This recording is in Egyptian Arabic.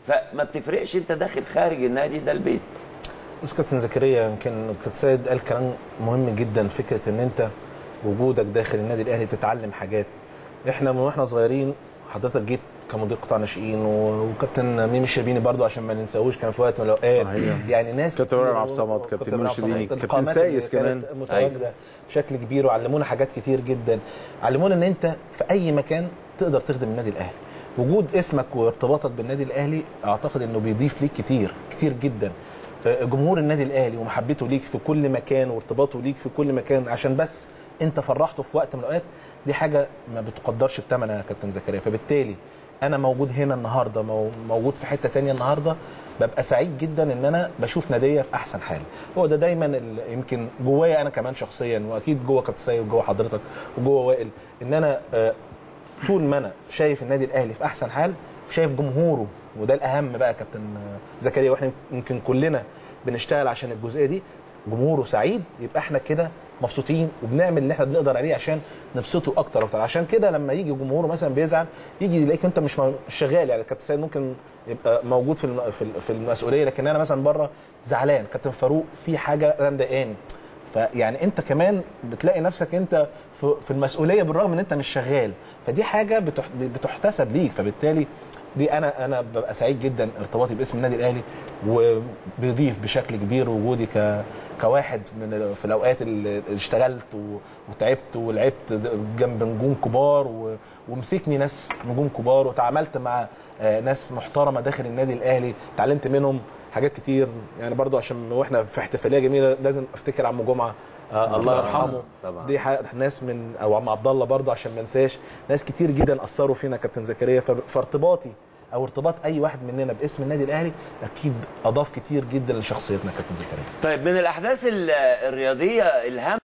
فما بتفرقش انت داخل خارج النادي ده البيت بص كابتن زكريا يمكن كابتن سيد قال كلام مهم جدا فكره ان انت وجودك داخل النادي الاهلي تتعلم حاجات احنا من واحنا صغيرين حضرتك جيت كمدير قطاع ناشئين و- وكابتن ميمي الشربيني برضو عشان ما ننساهوش كان في وقت من الاوقات صحيح. يعني ناس كابتن كتير- ابراهيم عبد الصمد، كابتن إبراهيم ميمي عبد الصمد، الشربيني، كابتن القامات سايس اللي كمان. كانت متواجده بشكل كبير وعلمونا حاجات كتير جدا علمونا ان انت في اي مكان تقدر تخدم النادي الاهلي وجود اسمك وارتباطك بالنادي الاهلي اعتقد انه بيضيف ليك كتير كتير جدا جمهور النادي الاهلي ومحبته ليك في كل مكان وارتباطه ليك في كل مكان عشان بس انت فرحته في وقت من الاوقات دي حاجه ما بتقدرش بثمن يا كابتن زكريا فبالتالي انا موجود هنا النهارده مو- موجود في حته تانية النهارده ببقى سعيد جدا ان انا بشوف ناديه في احسن حال هو ده دايما ال- يمكن جوايا انا كمان شخصيا واكيد جوه كابتن سيد وجوه حضرتك وجوه وائل ان انا آه، طول ما انا شايف النادي الاهلي في احسن حال شايف جمهوره وده الاهم بقى يا كابتن زكريا واحنا يمكن كلنا بنشتغل عشان الجزئيه دي جمهوره سعيد يبقى احنا كده مبسوطين وبنعمل اللي احنا بنقدر عليه عشان نبسطه اكتر واكتر عشان كده لما يجي جمهوره مثلا بيزعل يجي يلاقيك انت مش م- مش شغال يعني كابتن سيد ممكن يبقى موجود في الم- في ال- في المسؤوليه لكن انا مثلا بره زعلان كابتن فاروق في حاجه انا مضايقاني فيعني انت كمان بتلاقي نفسك انت في في المسؤوليه بالرغم ان انت مش شغال فدي حاجه بتح- بتحتسب ليك فبالتالي دي انا انا ببقى سعيد جدا ارتباطي باسم النادي الاهلي وبيضيف بشكل كبير وجودي ك كواحد من ال- في الاوقات اللي اشتغلت و- وتعبت ولعبت د- جنب نجوم كبار و- ومسكني ناس نجوم كبار وتعاملت مع آه، ناس محترمه داخل النادي الاهلي اتعلمت منهم حاجات كتير يعني برضو عشان واحنا في احتفاليه جميله لازم افتكر عم جمعه آه الله يرحمه طبعا. دي ح- ناس من او عم عبد الله برضه عشان ما انساش ناس كتير جدا اثروا فينا كابتن زكريا ف- فارتباطي او ارتباط اي واحد مننا باسم النادي الاهلي اكيد اضاف كتير جدا لشخصيتنا كابتن زكريا طيب من الاحداث ال- الرياضيه الهامه